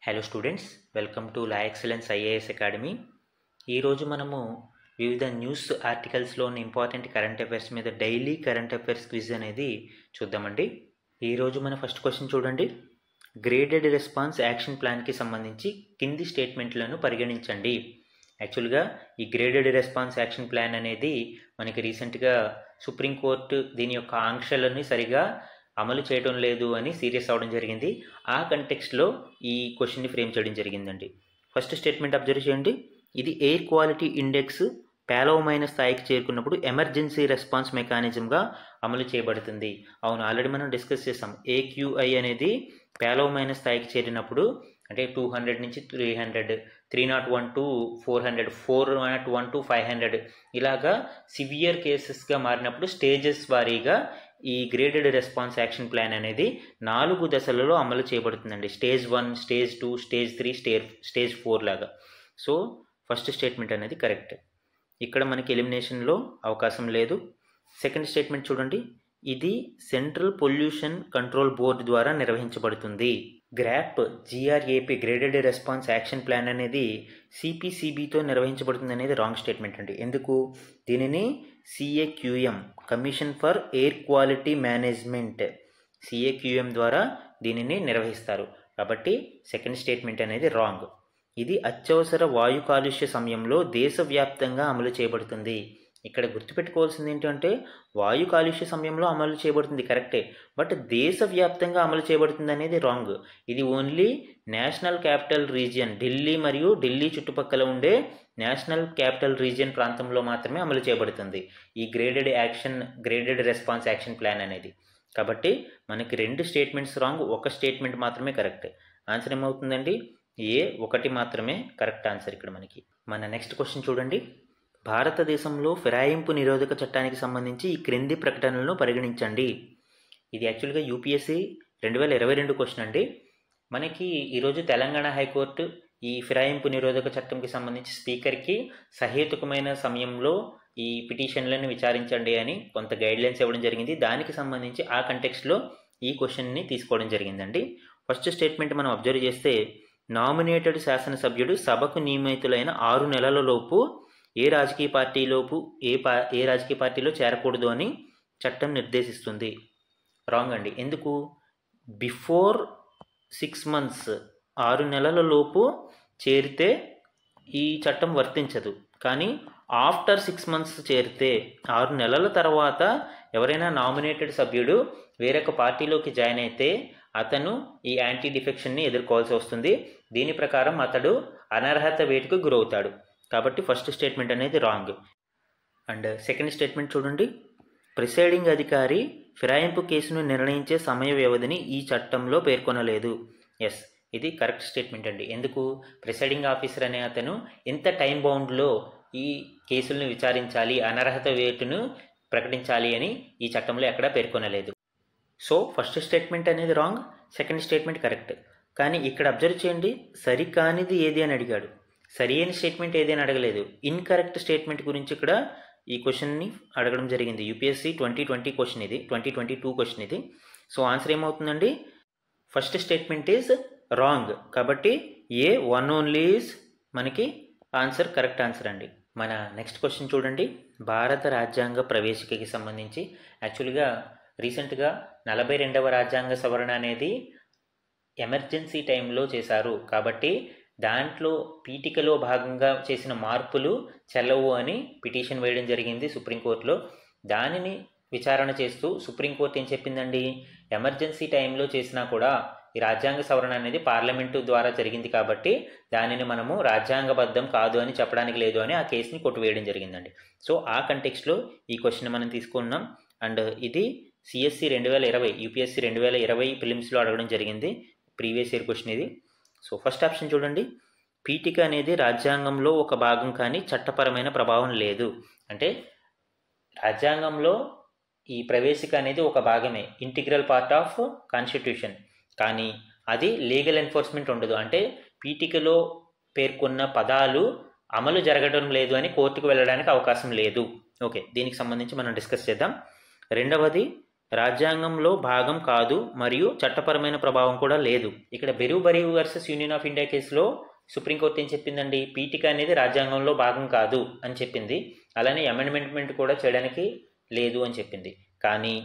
hello students welcome to la excellence IAS academy ఈరోజు మనము వివిధ న్యూస్ ఆర్టికల్స్లోని ఇంపార్టెంట్ కరెంట్ అఫైర్స్ మీద డైలీ కరెంట్ అఫైర్స్ క్విజ్ అనేది చూద్దామండి ఈరోజు మన ఫస్ట్ క్వశ్చన్ చూడండి గ్రేడెడ్ రెస్పాన్స్ యాక్షన్ ప్లాన్కి సంబంధించి కింది స్టేట్మెంట్లను పరిగణించండి యాక్చువల్గా ఈ గ్రేడెడ్ రెస్పాన్స్ యాక్షన్ ప్లాన్ అనేది మనకి రీసెంట్గా సుప్రీంకోర్టు దీని యొక్క ఆంక్షలను సరిగా అమలు చేయడం లేదు అని సీరియస్ అవడం జరిగింది ఆ కంటెక్స్ట్లో ఈ క్వశ్చన్ని ఫ్రేమ్ చేయడం జరిగిందండి ఫస్ట్ స్టేట్మెంట్ అబ్జర్వ్ చేయండి ఇది ఎయిర్ క్వాలిటీ ఇండెక్స్ పేలవమైన స్థాయికి చేరుకున్నప్పుడు ఎమర్జెన్సీ రెస్పాన్స్ మెకానిజంగా అమలు చేయబడుతుంది అవును ఆల్రెడీ మనం డిస్కస్ చేసాం ఏక్యూఐ అనేది పేలవమైన స్థాయికి చేరినప్పుడు అంటే టూ హండ్రెడ్ నుంచి three hundred three not one to four hundred four not one to five hundred ఇలాగా సివియర్ కేసెస్గా మారినప్పుడు స్టేజెస్ వారీగా ఈ గ్రేడెడ్ రెస్పాన్స్ యాక్షన్ ప్లాన్ అనేది నాలుగు దశలలో అమలు చేయబడుతుందండి stage one stage two stage three stage stage four లాగా సో ఫస్ట్ స్టేట్మెంట్ అనేది కరెక్ట్ ఇక్కడ మనకి ఎలిమినేషన్లో అవకాశం లేదు సెకండ్ స్టేట్మెంట్ చూడండి ఇది సెంట్రల్ పొల్యూషన్ కంట్రోల్ బోర్డు ద్వారా నిర్వహించబడుతుంది GRAP GRAP graded response action plan అనేది సిపిసిబితో నిర్వహించబడుతుంది అనేది రాంగ్ స్టేట్మెంట్ అండి ఎందుకు దీనిని CAQM commission for air quality management CAQM ద్వారా దీనిని నిర్వహిస్తారు కాబట్టి సెకండ్ స్టేట్మెంట్ అనేది రాంగ్ ఇది అత్యవసర వాయు కాలుష్య సమయంలో దేశవ్యాప్తంగా అమలు చేయబడుతుంది ఇక్కడ గుర్తుపెట్టుకోవాల్సింది ఏంటంటే వాయు కాలుష్య సమయంలో అమలు చేయబడుతుంది కరెక్టే బట్ దేశవ్యాప్తంగా అమలు చేయబడుతుంది అనేది రాంగ్ ఇది only national capital region Delhi మరియు ఢిల్లీ చుట్టుపక్కల ఉండే నేషనల్ క్యాపిటల్ రీజియన్ ప్రాంతంలో మాత్రమే అమలు చేయబడుతుంది ఈ graded action graded response action plan అనేది కాబట్టి మనకి రెండు స్టేట్మెంట్స్ రాంగ్ ఒక స్టేట్మెంట్ మాత్రమే కరెక్ట్ ఆన్సర్ ఏమవుతుందండి ఏ ఒకటి మాత్రమే కరెక్ట్ ఆన్సర్ ఇక్కడ మనకి మన నెక్స్ట్ క్వశ్చన్ చూడండి భారతదేశంలో ఫిరాయింపు నిరోధక చట్టానికి సంబంధించి ఈ క్రింది ప్రకటనలను పరిగణించండి ఇది యాక్చువల్గా యూపీఎస్సీ రెండు వేల ఇరవై రెండు క్వశ్చన్ అండి మనకి ఈరోజు తెలంగాణ హైకోర్టు ఈ ఫిరాయింపు నిరోధక చట్టంకి సంబంధించి స్పీకర్కి సహేతుకమైన సమయంలో ఈ పిటిషన్లను విచారించండి అని కొంత గైడ్లైన్స్ ఇవ్వడం జరిగింది దానికి సంబంధించి ఆ కంటెక్స్లో ఈ క్వశ్చన్ని తీసుకోవడం జరిగిందండి ఫస్ట్ స్టేట్మెంట్ మనం అబ్జర్వ్ చేస్తే నామినేటెడ్ శాసనసభ్యుడు సభకు నియమితులైన ఆరు నెలల లోపు ఏ రాజకీయ పార్టీలోపు ఏ పా ఏ రాజకీయ పార్టీలో చేరకూడదు అని చట్టం నిర్దేశిస్తుంది రాంగ్ అండి ఎందుకు బిఫోర్ సిక్స్ మంత్స్ ఆరు నెలల లోపు చేరితే ఈ చట్టం వర్తించదు కానీ ఆఫ్టర్ సిక్స్ మంత్స్ చేరితే ఆరు నెలల తర్వాత ఎవరైనా నామినేటెడ్ సభ్యుడు వేరొక పార్టీలోకి జాయిన్ అయితే అతను ఈ యాంటీ డిఫెక్షన్ని ఎదుర్కోవాల్సి వస్తుంది దీని ప్రకారం అతడు అనర్హత వేటుకు గురవుతాడు కాబట్టి ఫస్ట్ స్టేట్మెంట్ అనేది రాంగ్ అండ్ సెకండ్ స్టేట్మెంట్ చూడండి ప్రిసైడింగ్ అధికారి ఫిరాయింపు కేసును నిర్ణయించే సమయ వ్యవధిని ఈ చట్టంలో పేర్కొనలేదు ఎస్ ఇది కరెక్ట్ స్టేట్మెంట్ అండి ఎందుకు ప్రిసైడింగ్ ఆఫీసర్ అనే అతను ఎంత టైం బౌండ్లో ఈ కేసులను విచారించాలి అనర్హత వేటును ప్రకటించాలి అని ఈ చట్టంలో ఎక్కడా పేర్కొనలేదు సో ఫస్ట్ స్టేట్మెంట్ అనేది రాంగ్ సెకండ్ స్టేట్మెంట్ కరెక్ట్ కానీ ఇక్కడ అబ్జర్వ్ చేయండి సరికానిది ఏది అని అడిగాడు సరి అయిన స్టేట్మెంట్ ఏది అని అడగలేదు ఇన్కరెక్ట్ స్టేట్మెంట్ గురించి ఇక్కడ ఈ క్వశ్చన్ని అడగడం జరిగింది యూపీఎస్సీ ట్వంటీ ట్వంటీ క్వశ్చన్ ఇది ట్వంటీ ట్వంటీ టూ క్వశ్చన్ ఇది సో ఆన్సర్ ఏమవుతుందండి ఫస్ట్ స్టేట్మెంట్ ఈజ్ రాంగ్ కాబట్టి ఏ వన్ ఓన్లీ ఈజ్ మనకి ఆన్సర్ కరెక్ట్ ఆన్సర్ అండి మన నెక్స్ట్ క్వశ్చన్ చూడండి భారత రాజ్యాంగ ప్రవేశికకి సంబంధించి యాక్చువల్గా రీసెంట్గా నలభై రెండవ రాజ్యాంగ సవరణ అనేది ఎమర్జెన్సీ టైంలో చేశారు కాబట్టి దాంట్లో పీఠికలో భాగంగా చేసిన మార్పులు చెల్లవు అని పిటిషన్ వేయడం జరిగింది సుప్రీంకోర్టులో దానిని విచారణ చేస్తూ సుప్రీంకోర్టు ఏం చెప్పిందండి ఎమర్జెన్సీ టైంలో చేసినా కూడా ఈ రాజ్యాంగ సవరణ అనేది పార్లమెంటు ద్వారా జరిగింది కాబట్టి దానిని మనము రాజ్యాంగబద్ధం కాదు అని చెప్పడానికి లేదు అని ఆ కేసుని కొట్టువేయడం జరిగిందండి సో ఆ కంటెక్స్లో ఈ క్వశ్చన్ మనం తీసుకున్నాం అండ్ ఇది సిఎస్సి రెండు వేల ఇరవై యూపీఎస్సి రెండు వేల ఇరవై ఫిలిమ్స్లో అడగడం జరిగింది ప్రీవియస్ ఇయర్ క్వశ్చన్ ఇది సో ఫస్ట్ ఆప్షన్ చూడండి పీఠిక అనేది రాజ్యాంగంలో ఒక భాగం కానీ చట్టపరమైన ప్రభావం లేదు అంటే రాజ్యాంగంలో ఈ ప్రవేశిక అనేది ఒక భాగమే ఇంటిగ్రల్ పార్ట్ ఆఫ్ కాన్స్టిట్యూషన్ కానీ అది లీగల్ ఎన్ఫోర్స్మెంట్ ఉండదు అంటే పీఠికలో పేర్కొన్న పదాలు అమలు జరగడం లేదు అని కోర్టుకు వెళ్ళడానికి అవకాశం లేదు ఓకే దీనికి సంబంధించి మనం డిస్కస్ చేద్దాం రెండవది రాజ్యాంగంలో భాగం కాదు మరియు చట్టపరమైన ప్రభావం కూడా లేదు ఇక్కడ Berubari versus union of India కేసులో సుప్రీంకోర్టు ఏం చెప్పిందండి పీఠిక అనేది రాజ్యాంగంలో భాగం కాదు అని చెప్పింది అలానే అమెండ్మెంట్ కూడా చేయడానికి లేదు అని చెప్పింది కానీ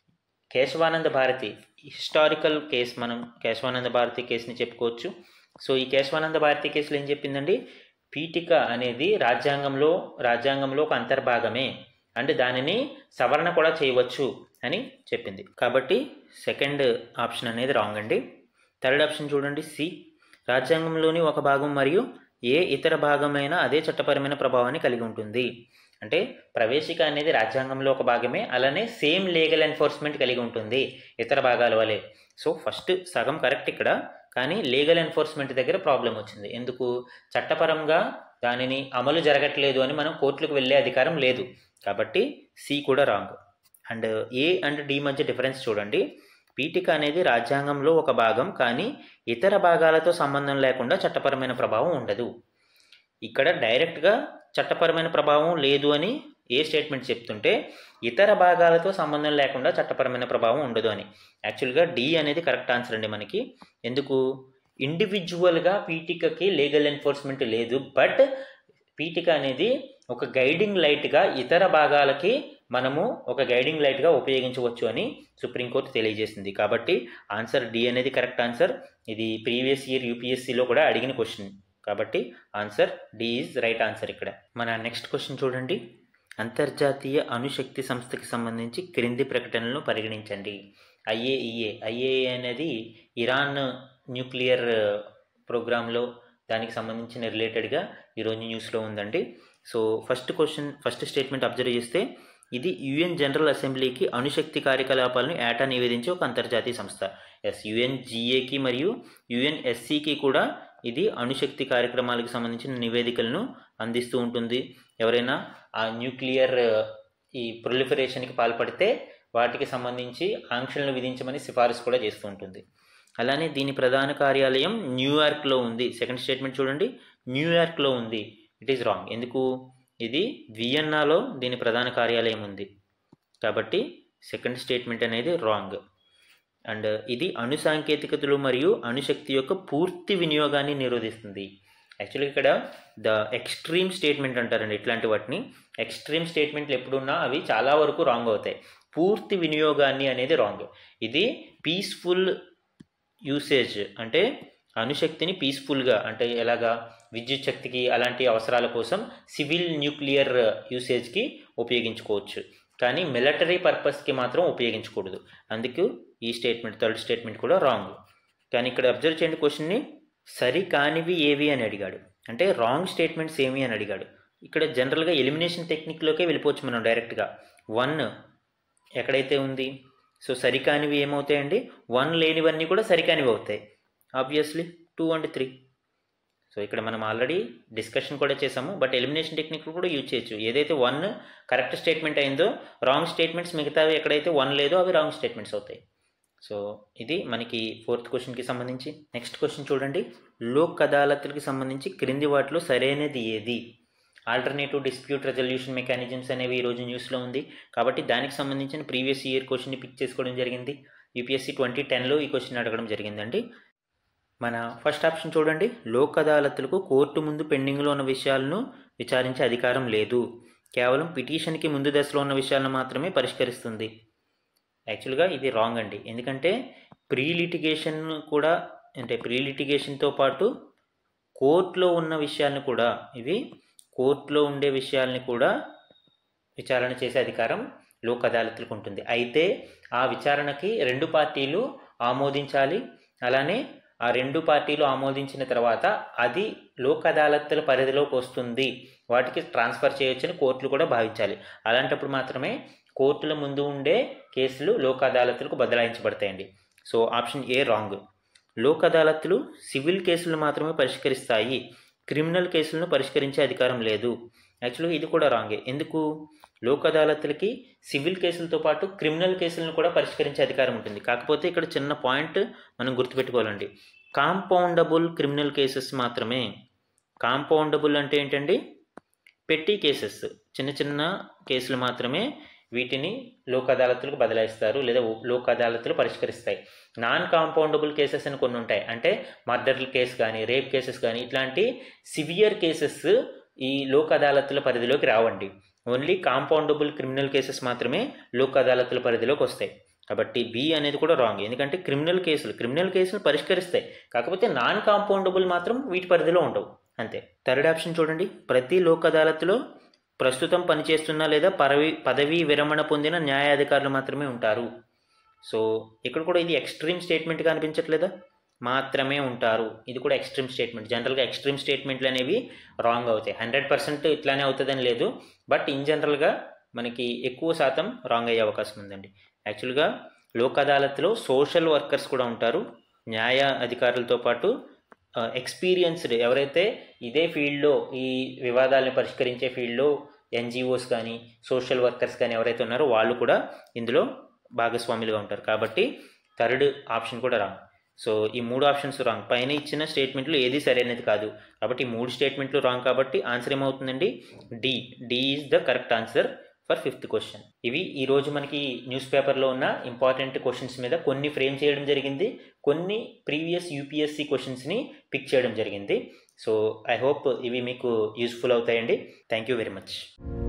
కేశవానంద భారతి హిస్టారికల్ కేసు మనం కేశవానంద భారతి కేసుని చెప్పుకోవచ్చు సో ఈ కేశవానంద భారతి కేసులో ఏం చెప్పిందండి పీఠిక అనేది రాజ్యాంగంలో రాజ్యాంగంలో ఒక అంతర్భాగమే అంటే దానిని సవరణ కూడా చేయవచ్చు అని చెప్పింది కాబట్టి సెకండ్ ఆప్షన్ అనేది రాంగ్ అండి థర్డ్ ఆప్షన్ చూడండి సి రాజ్యాంగంలోని ఒక భాగం మరియు ఏ ఇతర భాగమైనా అదే చట్టపరమైన ప్రభావాన్ని కలిగి ఉంటుంది అంటే ప్రవేశిక అనేది రాజ్యాంగంలో ఒక భాగమే అలానే సేమ్ లీగల్ ఎన్ఫోర్స్మెంట్ కలిగి ఉంటుంది ఇతర భాగాల వలె సో ఫస్ట్ సగం కరెక్ట్ ఇక్కడ కానీ లీగల్ ఎన్ఫోర్స్మెంట్ దగ్గర ప్రాబ్లం వచ్చింది ఎందుకు చట్టపరంగా దానిని అమలు జరగట్లేదు అని మనం కోర్టులకు వెళ్ళే అధికారం లేదు కాబట్టి సి కూడా wrong and A and D మధ్య డిఫరెన్స్ చూడండి పీఠిక అనేది రాజ్యాంగంలో ఒక భాగం కానీ ఇతర భాగాలతో సంబంధం లేకుండా చట్టపరమైన ప్రభావం ఉండదు ఇక్కడ డైరెక్ట్గా చట్టపరమైన ప్రభావం లేదు అని ఏ స్టేట్మెంట్ చెప్తుంటే ఇతర భాగాలతో సంబంధం లేకుండా చట్టపరమైన ప్రభావం ఉండదు అని యాక్చువల్గా డి అనేది కరెక్ట్ ఆన్సర్ అండి మనకి ఎందుకు ఇండివిజువల్గా పీఠికకి లీగల్ ఎన్ఫోర్స్మెంట్ లేదు బట్ పీఠిక అనేది ఒక గైడింగ్ లైట్గా ఇతర భాగాలకి మనము ఒక గైడింగ్ లైట్గా ఉపయోగించవచ్చు అని సుప్రీంకోర్టు తెలియజేసింది కాబట్టి ఆన్సర్ డి అనేది కరెక్ట్ ఆన్సర్ ఇది ప్రీవియస్ ఇయర్ యూపీఎస్సీలో కూడా అడిగిన క్వశ్చన్ కాబట్టి answer D is right answer ఇక్కడ మన నెక్స్ట్ క్వశ్చన్ చూడండి అంతర్జాతీయ అణుశక్తి సంస్థకి సంబంధించి క్రింది ప్రకటనలను పరిగణించండి ఐఏఈఏ ఐఏఏ అనేది ఇరాన్ న్యూక్లియర్ ప్రోగ్రాంలో దానికి సంబంధించిన రిలేటెడ్గా ఈరోజు న్యూస్లో ఉందండి so first question first statement observe చేస్తే ఇది యుఎన్ జనరల్ అసెంబ్లీకి అణుశక్తి కార్యకలాపాలను ఏటా నివేదించే ఒక అంతర్జాతీయ సంస్థ ఎస్ యుఎన్జిఏకి మరియు యుఎన్ఎస్సికి కూడా ఇది అణుశక్తి కార్యక్రమాలకు సంబంధించిన నివేదికలను అందిస్తూ ఉంటుంది ఎవరైనా ఆ న్యూక్లియర్ ఈ ప్రొలిఫరేషన్కి పాల్పడితే వాటికి సంబంధించి ఆంక్షలను విధించమని సిఫారసు కూడా చేస్తూ ఉంటుంది అలానే దీని ప్రధాన కార్యాలయం న్యూయార్క్లో ఉంది సెకండ్ స్టేట్మెంట్ చూడండి న్యూయార్క్లో ఉంది ఇట్ ఈస్ రాంగ్ ఎందుకు ఇది వియన్నాలో దీని ప్రధాన కార్యాలయం ఉంది కాబట్టి సెకండ్ స్టేట్మెంట్ అనేది రాంగ్ అండ్ ఇది అణు సాంకేతికతలు మరియు అణుశక్తి యొక్క పూర్తి వినియోగాన్ని నిరోధిస్తుంది యాక్చువల్గా ఇక్కడ ద ఎక్స్ట్రీమ్ స్టేట్మెంట్ అంటారండి ఇట్లాంటి వాటిని ఎక్స్ట్రీమ్ స్టేట్మెంట్లు ఎప్పుడున్నా అవి చాలా వరకు రాంగ్ అవుతాయి పూర్తి వినియోగాన్ని అనేది రాంగ్ ఇది పీస్ఫుల్ యూసేజ్ అంటే అణుశక్తిని పీస్ఫుల్గా అంటే ఎలాగా విద్యుత్ శక్తికి అలాంటి అవసరాల కోసం సివిల్ న్యూక్లియర్ యూసేజ్కి ఉపయోగించుకోవచ్చు కానీ మిలిటరీ పర్పస్కి మాత్రం ఉపయోగించకూడదు అందుకు ఈ స్టేట్మెంట్ థర్డ్ స్టేట్మెంట్ కూడా రాంగ్ కానీ ఇక్కడ అబ్జర్వ్ చేయండి క్వశ్చన్ని సరి కానివి ఏవి అని అడిగాడు అంటే రాంగ్ స్టేట్మెంట్స్ ఏమి అని అడిగాడు ఇక్కడ జనరల్గా ఎలిమినేషన్ టెక్నిక్లోకే వెళ్ళిపోవచ్చు మనం డైరెక్ట్గా వన్ ఎక్కడైతే ఉంది సో సరికానివి ఏమవుతాయండి వన్ లేనివన్నీ కూడా సరికానివి అవుతాయి obviously two and three so ఇక్కడ మనం ఆల్రెడీ డిస్కషన్ కూడా చేసాము బట్ ఎలిమినేషన్ టెక్నిక్ కూడా యూజ్ చేయొచ్చు ఏదైతే వన్ కరెక్ట్ స్టేట్మెంట్ అయిందో రాంగ్ స్టేట్మెంట్స్ మిగతావి ఎక్కడైతే వన్ లేదో అవి రాంగ్ స్టేట్మెంట్స్ అవుతాయి సో ఇది మనకి ఫోర్త్ క్వశ్చన్కి సంబంధించి నెక్స్ట్ క్వశ్చన్ చూడండి లోక్ అదాలత్లకి సంబంధించి క్రింది వాటిలో సరైనది ఏది ఆల్టర్నేటివ్ డిస్ప్యూట్ రెజల్యూషన్ మెకానిజమ్స్ అనేవి ఈరోజు న్యూస్లో ఉంది కాబట్టి దానికి సంబంధించిన ప్రీవియస్ ఇయర్ క్వశ్చన్ని పిక్ చేసుకోవడం జరిగింది యూపీఎస్సీ ట్వంటీ టెన్లో ఈ క్వశ్చన్ అడగడం జరిగిందండి మన ఫస్ట్ ఆప్షన్ చూడండి లోక్ అదాలత్లకు కోర్టు ముందు పెండింగ్లో ఉన్న విషయాలను విచారించే అధికారం లేదు కేవలం పిటిషన్కి ముందు దశలో ఉన్న విషయాలను మాత్రమే పరిష్కరిస్తుంది యాక్చువల్గా ఇది రాంగ్ అండి ఎందుకంటే ప్రీ లిటిగేషన్ కూడా అంటే ప్రీ లిటిగేషన్తో పాటు కోర్టులో ఉన్న విషయాలను కూడా ఇవి కోర్టులో ఉండే విషయాల్ని కూడా విచారణ చేసే అధికారం లోక్ అదాలత్లకు ఉంటుంది అయితే ఆ విచారణకి రెండు పార్టీలు ఆమోదించాలి అలానే ఆ రెండు పార్టీలు ఆమోదించిన తర్వాత అది లోక్ అదాలత్ల పరిధిలోకి వస్తుంది వాటికి ట్రాన్స్ఫర్ చేయొచ్చని కోర్టులు కూడా భావించాలి అలాంటప్పుడు మాత్రమే కోర్టుల ముందు ఉండే కేసులు లోక్ అదాలత్లకు బదలాయించబడతాయండి so option A wrong Lok అదాలత్లు సివిల్ కేసులను మాత్రమే పరిష్కరిస్తాయి క్రిమినల్ కేసులను పరిష్కరించే అధికారం లేదు యాక్చువల్గా ఇది కూడా రాంగే ఎందుకు లోక్ అదాలత్లకి సివిల్ కేసులతో పాటు క్రిమినల్ కేసులను కూడా పరిష్కరించే అధికారం ఉంటుంది కాకపోతే ఇక్కడ చిన్న పాయింట్ మనం గుర్తుపెట్టుకోవాలండి కాంపౌండబుల్ క్రిమినల్ కేసెస్ మాత్రమే కాంపౌండబుల్ అంటే ఏంటండి పెట్టి కేసెస్ చిన్న చిన్న కేసులు మాత్రమే వీటిని లోక్ అదాలతులకు బదలాయిస్తారు లేదా లోక్ అదాలతులు పరిష్కరిస్తాయి నాన్ కాంపౌండబుల్ కేసెస్ అని కొన్ని ఉంటాయి అంటే మర్డర్ కేసు కానీ రేప్ కేసెస్ కానీ ఇట్లాంటి సివియర్ కేసెస్ ఈ లోక్ అదాలతుల పరిధిలోకి రావండి ఓన్లీ కాంపౌండబుల్ క్రిమినల్ కేసెస్ మాత్రమే లోక్ అదాలతుల పరిధిలోకి వస్తాయి కాబట్టి బి అనేది కూడా రాంగ్ ఎందుకంటే క్రిమినల్ కేసులు క్రిమినల్ కేసులు పరిష్కరిస్తాయి కాకపోతే నాన్ కాంపౌండబుల్ మాత్రం వీటి పరిధిలో ఉండవు అంతే థర్డ్ ఆప్షన్ చూడండి ప్రతి లోక్ అదాలత్లో ప్రస్తుతం పనిచేస్తున్న లేదా పదవి పదవీ విరమణ పొందిన న్యాయాధికారులు మాత్రమే ఉంటారు సో ఇక్కడ కూడా ఇది ఎక్స్ట్రీమ్ స్టేట్మెంట్గా అనిపించట్లేదా మాత్రమే ఉంటారు ఇది కూడా ఎక్స్ట్రీమ్ స్టేట్మెంట్ జనరల్గా ఎక్స్ట్రీమ్ స్టేట్మెంట్లు అనేవి రాంగ్ అవుతాయి హండ్రెడ్ పర్సెంట్ ఇట్లానే అవుతుందని లేదు బట్ ఇన్ జనరల్గా మనకి ఎక్కువ శాతం రాంగ్ అయ్యే అవకాశం ఉందండి యాక్చువల్గా లోక్ అదాలత్లో సోషల్ వర్కర్స్ కూడా ఉంటారు న్యాయ అధికారులతో పాటు ఎక్స్పీరియన్స్డ్ ఎవరైతే ఇదే ఫీల్డ్లో ఈ వివాదాలను పరిష్కరించే ఫీల్డ్లో ఎన్జిఓస్ కానీ సోషల్ వర్కర్స్ కానీ ఎవరైతే ఉన్నారో వాళ్ళు కూడా ఇందులో భాగస్వాములుగా ఉంటారు కాబట్టి థర్డ్ ఆప్షన్ కూడా రాంగ్ సో ఈ మూడు ఆప్షన్స్ రాంగ్ పైన ఇచ్చిన స్టేట్మెంట్లు ఏది సరైనది కాదు కాబట్టి ఈ మూడు స్టేట్మెంట్లు రాంగ్ కాబట్టి ఆన్సర్ ఏమవుతుందండి D D is the correct answer for fifth question ఇవి ఈరోజు మనకి న్యూస్ పేపర్లో ఉన్న ఇంపార్టెంట్ క్వశ్చన్స్ మీద కొన్ని ఫ్రేమ్ చేయడం జరిగింది కొన్ని ప్రీవియస్ యూపీఎస్సి క్వశ్చన్స్ని పిక్ చేయడం జరిగింది సో ఐ హోప్ ఇవి మీకు యూస్ఫుల్ అవుతాయండి థ్యాంక్ యూ వెరీ మచ్